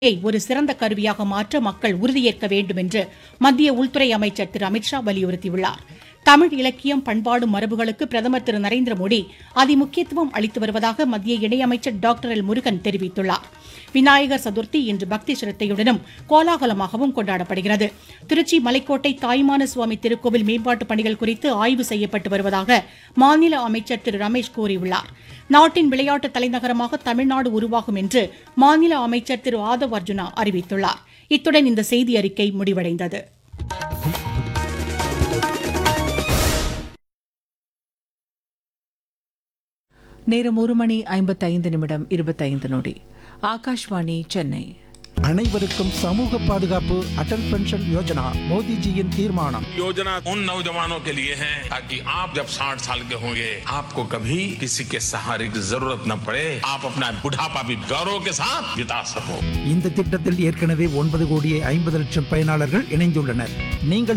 யை ஒரு சிறந்த கருவியாக மாற்ற மக்கள் உறுதியேற்க வேண்டும் என்று மத்திய உள்துறை அமைச்சர் திரு அமித்ஷா வலியுறுத்தியுள்ளார் தமிழ் இலக்கியம் பண்பாடு மரபுகளுக்கு பிரதமர் திரு நரேந்திர மோடி அதிமுக்கியத்துவம் அளித்து வருவதாக மத்திய இணையமைச்சர் டாக்டர் எல் முருகன் தெரிவித்துள்ளார் விநாயகர் சதுர்த்தி இன்று பக்தி சிரத்தையுடனும் கோலாகலமாகவும் கொண்டாடப்படுகிறது திருச்சி மலைக்கோட்டை தாய்மான சுவாமி திருக்கோவில் மேம்பாட்டுப் பணிகள் குறித்து ஆய்வு செய்யப்பட்டு வருவதாக மாநில அமைச்சர் திரு ரமேஷ் கூறியுள்ளார் நாட்டின் விளையாட்டு தலைநகரமாக தமிழ்நாடு உருவாகும் என்று மாநில அமைச்சர் திரு ஆதவ் அர்ஜுனா அறிவித்துள்ளார் இத்துடன் இந்த செய்தி அறிக்கை முடிவடைந்தது நேரம் ஒரு மணி ஐம்பத்தைந்து நிமிடம் இருபத்தைந்து நொடி ஆகாஷ்வாணி சென்னை அனைவருக்கும் சமூக பாதுகாப்பு அடல் பென்ஷன் யோஜனா மோடிஜியின் தீர்மானம் योजना उन नौजवानों के लिए है ताकि आप जब 60 साल के होंगे आपको कभी किसी के सहारे की जरूरत न पड़े आप अपना बुढ़ापा भी गौरव के साथ बिता सको இந்த திட்டத்தில் ஏற்கனவே ஒன்பது கோடியே ஐம்பது லட்சம் பயனாளர்கள் இணைந்துள்ளனர் நீங்கள்